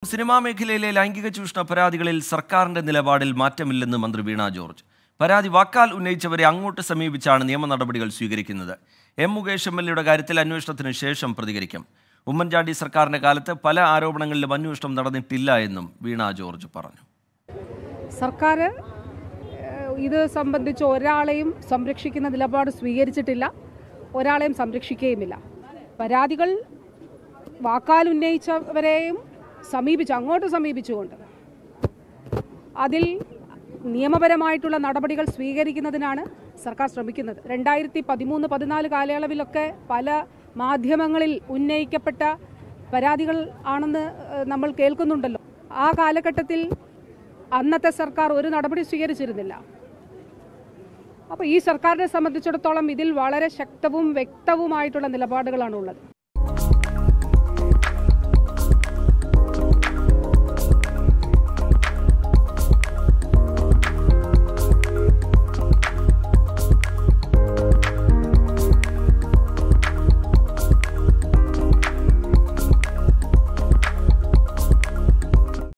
cinema മേഖലയിലെ ലൈംഗിക ചൂഷണ പരാതികളിൽ സർക്കാരിന്റെ നിലപാടിൽ മാറ്റമില്ലെന്ന് മന്ത്രി വീണ ജോർജ് പരാതി വാക്കാൽ ഉന്നയിച്ചവരെ അങ്ങോട്ട് സമീപിച്ചാണ് നിയമ നടപടികൾ സ്വീകരിക്കുന്നത് എം മുകേഷ് എം എൽ എയുടെ കാര്യത്തിൽ അന്വേഷണത്തിന് ശേഷം പ്രതികരിക്കും ഉമ്മൻചാണ്ടി സർക്കാരിന്റെ കാലത്ത് പല ആരോപണങ്ങളിലും അന്വേഷണം നടന്നിട്ടില്ല എന്നും വീണ ജോർജ് പറഞ്ഞു സർക്കാർ ഏഹ്, ഇത് സംബന്ധിച്ച് ഒരാളെയും സംരക്ഷിക്കുന്ന നിലപാട് സ്വീകരിച്ചിട്ടില്ല ഒരാളെയും സംരക്ഷിക്കുകയുമില്ല പരാതികൾ വാക്കാൽ ഉന്നയിച്ചവരെയും സമീപിച്ചു അങ്ങോട്ട് സമീപിച്ചുകൊണ്ട് അതിൽ നിയമപരമായിട്ടുള്ള നടപടികൾ സ്വീകരിക്കുന്നതിനാണ് സർക്കാർ ശ്രമിക്കുന്നത് രണ്ടായിരത്തി പതിമൂന്ന് പതിനാല് കാലയളവിലൊക്കെ പല മാധ്യമങ്ങളിൽ ഉന്നയിക്കപ്പെട്ട പരാതികൾ ആണെന്ന് ഏഹ്, നമ്മൾ കേൾക്കുന്നുണ്ടല്ലോ ആ കാലഘട്ടത്തിൽ അന്നത്തെ സർക്കാർ ഒരു നടപടി സ്വീകരിച്ചിരുന്നില്ല അപ്പോൾ ഈ സർക്കാരിനെ സംബന്ധിച്ചിടത്തോളം ഇതിൽ വളരെ ശക്തവും വ്യക്തവുമായിട്ടുള്ള നിലപാടുകളാണ് ഉള്ളത്